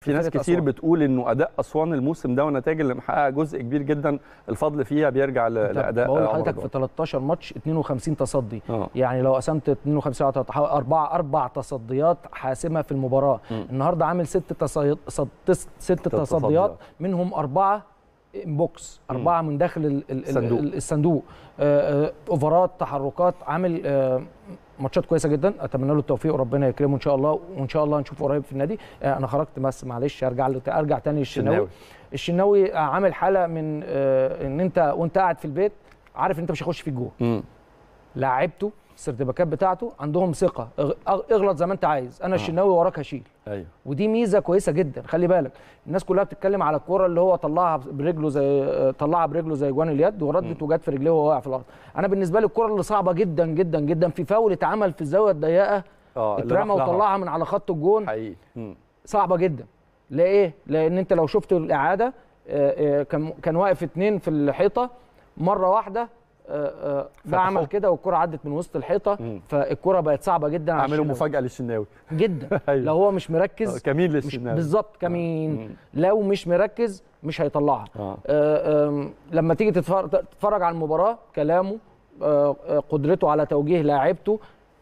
في ناس فرقة كتير أسوان. بتقول انه اداء اسوان الموسم ده والنتائج اللي محققها جزء كبير جدا الفضل فيها بيرجع ل- أنت لاداء بقول عمر لحضرتك رضوان. في 13 ماتش 52 تصدي اه يعني لو قسمت 52 على 13 اربع اربع تصديات حاسمه في المباراه مم. النهارده عامل ست تصيد صد- تس- ست تصديات. تصديات منهم اربعه بوكس اربعه من داخل ال- ال- صندوق. ال- الصندوق آه، آه، اوفرات تحركات عامل آه، ماتشات كويسه جدا اتمنى له التوفيق وربنا يكرمه ان شاء الله وان شاء الله نشوفه قريب في النادي آه، انا خرجت بس معلش ارجع له ارجع تاني للشناوي شناوي الشناوي عامل حاله من آه، ان انت وانت قاعد في البيت عارف ان انت مش هيخش فيك جول مم. لعيبته السيرتيفيكات بتاعته عندهم ثقه اغ- اغ- اغلط زي ما انت عايز انا آه. الشناوي وراك هشيل ايوه ودي ميزه كويسه جدا خلي بالك الناس كلها بتتكلم على الكوره اللي هو طلعها برجله زي طلعها برجله زي جوان اليد وردت وجت في رجليه وهو واقع في الارض انا بالنسبه لي الكوره اللي صعبه جدا جدا جدا في فاول اتعمل في الزاويه الضيقه اه اللي اترمى راح لها. وطلعها من على خط الجون حقيقي مم. صعبه جدا ليه لان انت لو شفت الاعاده آه، آه، كان كان واقف اتنين في الحيطه مره واحده آه، آه، ده فتحوه. عمل كده والكره عدت من وسط الحيطه مم. فالكره بقت صعبه جدا على اعملوا الشناوي. مفاجاه للشناوي جدا أيوة. لو هو مش مركز آه، كمين مش للشناوي بالظبط كمين مم. لو مش مركز مش هيطلعها اه آه، آم، لما تيجي تتفرج, تتفرج على المباراه كلامه آه، آه، قدرته على توجيه لاعيبته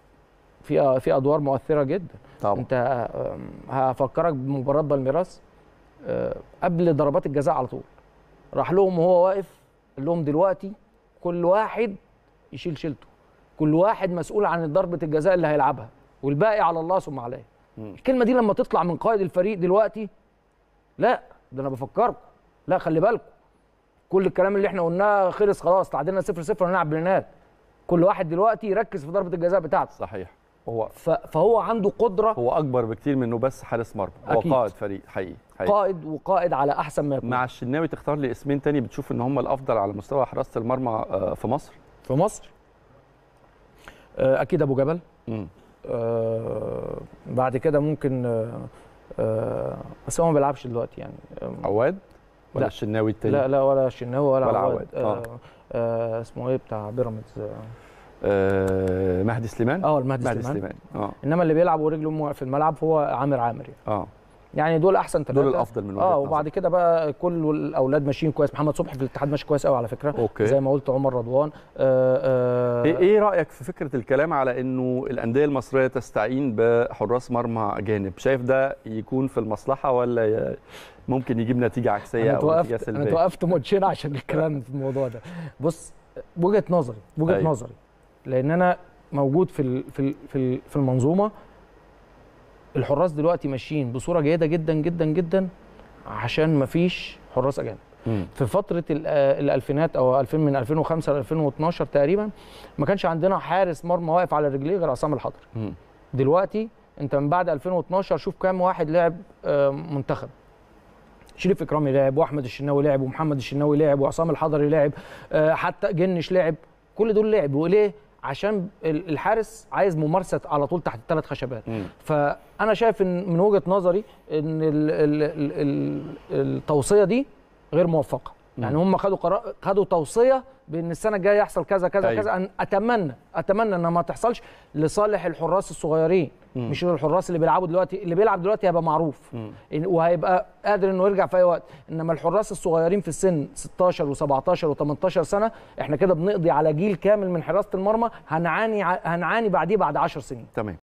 في آه، في ادوار مؤثره جدا طبعا انت آم، هفكرك بمباراه بالميراس آه، قبل ضربات الجزاء على طول راح لهم وهو واقف قال لهم دلوقتي كل واحد يشيل شيلته كل واحد مسؤول عن ضربه الجزاء اللي هيلعبها والباقي على الله ثم عليه مم. الكلمه دي لما تطلع من قائد الفريق دلوقتي لا ده انا بفكركم لا خلي بالكم كل الكلام اللي احنا قلناه خلص خلاص تعادلنا 0 0 ونلعب بلينات كل واحد دلوقتي يركز في ضربه الجزاء بتاعته صحيح هو ف- فهو عنده قدره هو اكبر بكتير منه بس حارس مرمى هو أكيد. قائد فريق حقيقي, حقيقي. قائد وقائد على احسن ما يكون مع الشناوي تختار لي اسمين تاني بتشوف ان هم الافضل على مستوى حراسه المرمى آه، في مصر في مصر آه، اكيد ابو جبل مم. آه، بعد كده ممكن آه، آه، بس هو ما بيلعبش دلوقتي يعني آه، عواد ولا لا. الشناوي التاني لا لا ولا شناوي ولا, ولا عواد, عواد، آه. آه. آه اسمه ايه بتاع بيراميدز آه. آه مهدي سليمان اه المهدي مهدي سليمان سليمان اه انما اللي بيلعب ورجله موقع في الملعب هو عامر عامر يعني. اه يعني دول احسن ثلاثه دول الافضل من وجهه اه نظري. وبعد كده بقى كل الاولاد ماشيين كويس محمد صبحي في الاتحاد ماشي كويس قوي على فكره اوكي زي ما قلت عمر رضوان آه آه ايه إيه رايك في فكره الكلام على انه الانديه المصريه تستعين بحراس مرمى اجانب شايف ده يكون في المصلحه ولا ي- ممكن يجيب نتيجه عكسيه انا او نتيجه توقفت انا سلبيه توقفت ماتشين عشان الكلام في الموضوع ده بص وجهه نظري وجهه أيوة. نظري لان انا موجود في ال- في ال- في ال- في المنظومه الحراس دلوقتي ماشيين بصوره جيده جدا جدا جدا عشان ما فيش حراس اجانب مم. في فتره ال- آه، الالفينات او 2000 من 2005 ل 2012 تقريبا ما كانش عندنا حارس مرمى واقف على رجليه غير عصام الحضري مم. دلوقتي انت من بعد 2012 شوف كام واحد لعب آه، منتخب شريف اكرامي لعب واحمد الشناوي لعب ومحمد الشناوي لعب وعصام الحضري لعب آه، حتى جنش لعب كل دول لعب وليه عشان ال- الحارس عايز ممارسه على طول تحت الثلاث خشبات مم. فانا شايف ان من وجهه نظري ان ال ال ال ال التوصيه دي غير موفقه يعني هم خدوا قرار خدوا توصيه بان السنه الجايه يحصل كذا كذا أيوة. كذا أن اتمنى اتمنى انها ما تحصلش لصالح الحراس الصغيرين مم. مش الحراس اللي بيلعبوا دلوقتي اللي بيلعب دلوقتي هيبقى معروف مم. إن- وهيبقى قادر انه يرجع في اي وقت انما الحراس الصغيرين في السن 16 و17 و18 سنه احنا كده بنقضي على جيل كامل من حراسه المرمى هنعاني ع- هنعاني بعديه بعد 10 سنين تمام